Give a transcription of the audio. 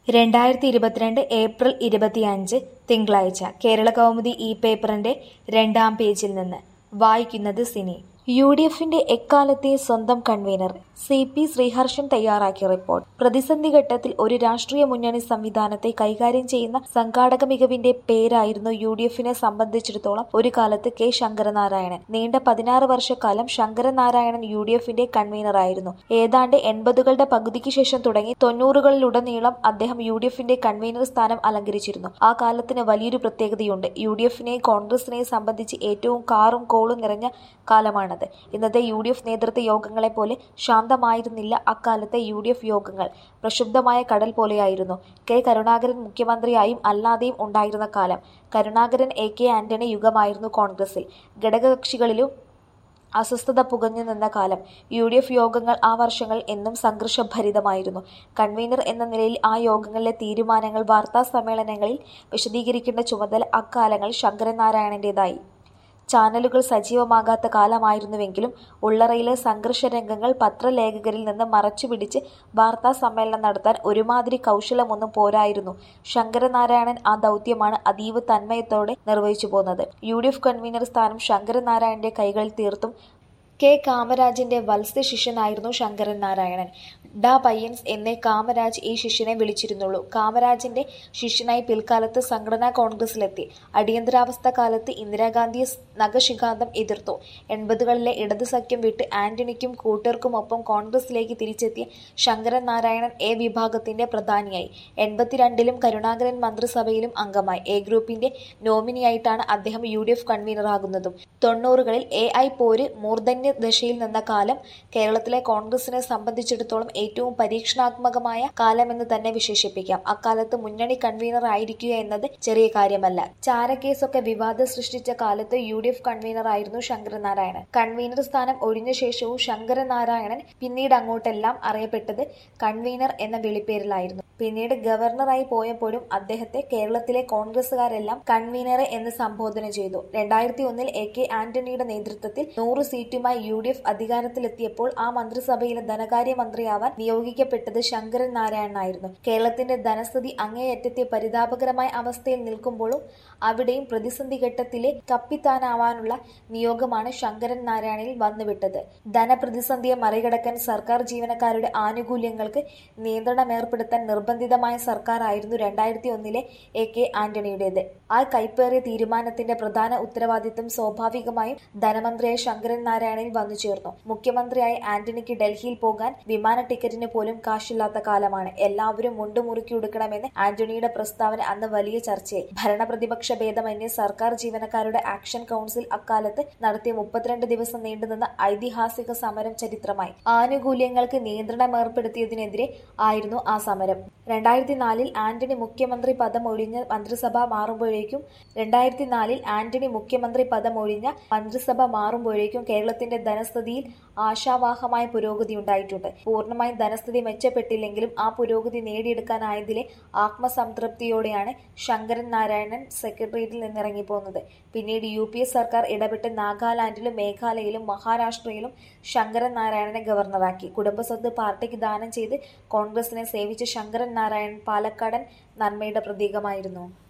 രണ്ടായിരത്തി ഇരുപത്തിരണ്ട് ഏപ്രിൽ ഇരുപത്തിയഞ്ച് തിങ്കളാഴ്ച കേരള കൗമുദി ഈ പേപ്പറിന്റെ രണ്ടാം പേജിൽ നിന്ന് വായിക്കുന്നത് സിനി യു ഡി എഫിന്റെ എക്കാലത്തെ സ്വന്തം കൺവീനർ സി പി ശ്രീഹർഷൻ തയ്യാറാക്കിയ റിപ്പോർട്ട് പ്രതിസന്ധി ഘട്ടത്തിൽ ഒരു രാഷ്ട്രീയ മുന്നണി സംവിധാനത്തെ കൈകാര്യം ചെയ്യുന്ന സംഘാടക മികവിന്റെ പേരായിരുന്നു യു ഡി എഫിനെ സംബന്ധിച്ചിടത്തോളം ഒരു കാലത്ത് കെ ശങ്കരനാരായണൻ നീണ്ട പതിനാറ് വർഷക്കാലം ശങ്കരനാരായണൻ യു ഡി എഫിന്റെ കൺവീനറായിരുന്നു ഏതാണ്ട് എൺപതുകളുടെ പകുതിക്ക് ശേഷം തുടങ്ങി തൊണ്ണൂറുകളിലുടനീളം അദ്ദേഹം യു ഡി എഫിന്റെ കൺവീനർ സ്ഥാനം അലങ്കരിച്ചിരുന്നു ആ കാലത്തിന് വലിയൊരു പ്രത്യേകതയുണ്ട് യു ഡി എഫിനെയും കോൺഗ്രസിനെയും സംബന്ധിച്ച് ഏറ്റവും കാറും കോളും നിറഞ്ഞ കാലമാണത് ഇന്നത്തെ യു ഡി എഫ് നേതൃത്വ യോഗങ്ങളെ പോലെ ശാന്തമായിരുന്നില്ല അക്കാലത്തെ യു ഡി എഫ് യോഗങ്ങൾ പ്രക്ഷുബ്ധമായ കടൽ പോലെയായിരുന്നു കെ കരുണാകരൻ മുഖ്യമന്ത്രിയായും അല്ലാതെയും ഉണ്ടായിരുന്ന കാലം കരുണാകരൻ എ കെ ആന്റണി യുഗമായിരുന്നു കോൺഗ്രസിൽ ഘടകകക്ഷികളിലും അസ്വസ്ഥത പുകഞ്ഞു നിന്ന കാലം യു ഡി എഫ് യോഗങ്ങൾ ആ വർഷങ്ങൾ എന്നും സംഘർഷഭരിതമായിരുന്നു കൺവീനർ എന്ന നിലയിൽ ആ യോഗങ്ങളിലെ തീരുമാനങ്ങൾ വാർത്താ സമ്മേളനങ്ങളിൽ വിശദീകരിക്കേണ്ട ചുമതല അക്കാലങ്ങളിൽ ശങ്കരൻ നാരായണന്റേതായി ചാനലുകൾ സജീവമാകാത്ത കാലമായിരുന്നുവെങ്കിലും ഉള്ളറയിലെ സംഘർഷ രംഗങ്ങൾ പത്രലേഖകരിൽ നിന്ന് മറച്ചുപിടിച്ച് വാർത്താ സമ്മേളനം നടത്താൻ ഒരുമാതിരി കൗശലമൊന്നും പോരായിരുന്നു ശങ്കരനാരായണൻ ആ ദൗത്യമാണ് അതീവ തന്മയത്തോടെ നിർവഹിച്ചു പോന്നത് യു ഡി എഫ് കൺവീനർ സ്ഥാനം ശങ്കരനാരായണന്റെ കൈകളിൽ തീർത്തും കെ കാമരാജിന്റെ വത്സ്യ ശിഷ്യനായിരുന്നു ശങ്കരൻ നാരായണൻ ഡ പയ്യൻസ് എന്നേ കാമരാജ് ഈ ശിഷ്യനെ വിളിച്ചിരുന്നുള്ളൂ കാമരാജിന്റെ ശിഷ്യനായി പിൽക്കാലത്ത് സംഘടനാ കോൺഗ്രസിലെത്തി അടിയന്തരാവസ്ഥ കാലത്ത് ഇന്ദിരാഗാന്ധിയെ നഖശിഖാന്തം എതിർത്തു എൺപതുകളിലെ ഇടത് സഖ്യം വിട്ട് ആന്റണിക്കും കൂട്ടർക്കുമൊപ്പം കോൺഗ്രസിലേക്ക് തിരിച്ചെത്തിയ ശങ്കരൻ നാരായണൻ എ വിഭാഗത്തിന്റെ പ്രധാനിയായി എൺപത്തിരണ്ടിലും കരുണാകരൻ മന്ത്രിസഭയിലും അംഗമായി എ ഗ്രൂപ്പിന്റെ നോമിനിയായിട്ടാണ് അദ്ദേഹം യു ഡി എഫ് കൺവീനറാകുന്നതും തൊണ്ണൂറുകളിൽ എ ഐ പോര് മൂർധന്യ ദശയിൽ നിന്ന കാലം കേരളത്തിലെ കോൺഗ്രസിനെ സംബന്ധിച്ചിടത്തോളം ഏറ്റവും പരീക്ഷണാത്മകമായ കാലമെന്ന് തന്നെ വിശേഷിപ്പിക്കാം അക്കാലത്ത് മുന്നണി കൺവീനർ ആയിരിക്കുക എന്നത് ചെറിയ കാര്യമല്ല ചാരക്കേസൊക്കെ വിവാദം സൃഷ്ടിച്ച കാലത്ത് യു ഡി എഫ് കൺവീനർ ആയിരുന്നു ശങ്കരനാരായണൻ കൺവീനർ സ്ഥാനം ഒഴിഞ്ഞ ശേഷവും ശങ്കരനാരായണൻ പിന്നീട് അങ്ങോട്ടെല്ലാം അറിയപ്പെട്ടത് കൺവീനർ എന്ന വിളിപ്പേരിലായിരുന്നു പിന്നീട് ഗവർണറായി പോയപ്പോഴും അദ്ദേഹത്തെ കേരളത്തിലെ കോൺഗ്രസുകാരെല്ലാം കൺവീനറെ എന്ന് സംബോധന ചെയ്തു രണ്ടായിരത്തി ഒന്നിൽ എ കെ ആന്റണിയുടെ നേതൃത്വത്തിൽ നൂറ് സീറ്റുമായി യു ഡി എഫ് അധികാരത്തിലെത്തിയപ്പോൾ ആ മന്ത്രിസഭയിലെ ധനകാര്യമന്ത്രിയാവാൻ നിയോഗിക്കപ്പെട്ടത് ശങ്കരൻ നാരായണനായിരുന്നു കേരളത്തിന്റെ ധനസ്ഥിതി അങ്ങേയറ്റത്തെ പരിതാപകരമായ അവസ്ഥയിൽ നിൽക്കുമ്പോഴും അവിടെയും പ്രതിസന്ധി ഘട്ടത്തിലെ കപ്പിത്താനാവാനുള്ള നിയോഗമാണ് ശങ്കരൻ നാരായണനിൽ വന്നുവിട്ടത് ധനപ്രതിസന്ധിയെ മറികടക്കാൻ സർക്കാർ ജീവനക്കാരുടെ ആനുകൂല്യങ്ങൾക്ക് നിയന്ത്രണം ഏർപ്പെടുത്താൻ നിർബന്ധിതമായ സർക്കാരായിരുന്നു രണ്ടായിരത്തി ഒന്നിലെ എ കെ ആന്റണിയുടേത് ആ കൈപ്പേറിയ തീരുമാനത്തിന്റെ പ്രധാന ഉത്തരവാദിത്തം സ്വാഭാവികമായും ധനമന്ത്രിയായ ശങ്കരൻ നാരായണനിൽ വന്നു ചേർന്നു മുഖ്യമന്ത്രിയായ ആന്റണിക്ക് ഡൽഹിയിൽ പോകാൻ വിമാന ടിക്കറ്റിന് പോലും കാശില്ലാത്ത കാലമാണ് എല്ലാവരും മുണ്ടുമുറുക്കി ഉടുക്കണമെന്ന് ആന്റണിയുടെ പ്രസ്താവന അന്ന് വലിയ ചർച്ചയായി ഭരണപ്രതിപക്ഷ ഭേദമന്യേ സർക്കാർ ജീവനക്കാരുടെ ആക്ഷൻ കൗൺസിൽ അക്കാലത്ത് നടത്തിയ മുപ്പത്തിരണ്ട് ദിവസം നീണ്ടുനിന്ന ഐതിഹാസിക സമരം ചരിത്രമായി ആനുകൂല്യങ്ങൾക്ക് നിയന്ത്രണം ഏർപ്പെടുത്തിയതിനെതിരെ ആയിരുന്നു ആ സമരം രണ്ടായിരത്തി നാലിൽ ആന്റണി മുഖ്യമന്ത്രി പദം ഒഴിഞ്ഞ മന്ത്രിസഭ മാറുമ്പോഴേക്കും രണ്ടായിരത്തി നാലിൽ ആന്റണി മുഖ്യമന്ത്രി പദം ഒഴിഞ്ഞ മന്ത്രിസഭ മാറുമ്പോഴേക്കും കേരളത്തിന്റെ ധനസ്ഥിതിയിൽ ആശാവാഹമായ പുരോഗതി ഉണ്ടായിട്ടുണ്ട് പൂർണ്ണമായും ധനസ്ഥിതി മെച്ചപ്പെട്ടില്ലെങ്കിലും ആ പുരോഗതി നേടിയെടുക്കാനായതിലെ ആത്മസംതൃപ്തിയോടെയാണ് ശങ്കരൻ നാരായണൻ സെക്രട്ടേറിയറ്റിൽ നിന്നിറങ്ങിപ്പോകുന്നത് പിന്നീട് യു പി എ സർക്കാർ ഇടപെട്ട് നാഗാലാൻഡിലും മേഘാലയയിലും മഹാരാഷ്ട്രയിലും ശങ്കരൻ നാരായണനെ ഗവർണറാക്കി കുടുംബസ്വത്ത് പാർട്ടിക്ക് ദാനം ചെയ്ത് കോൺഗ്രസിനെ സേവിച്ച ശങ്കരൻ നാരായണൻ പാലക്കാടൻ നന്മയുടെ പ്രതീകമായിരുന്നു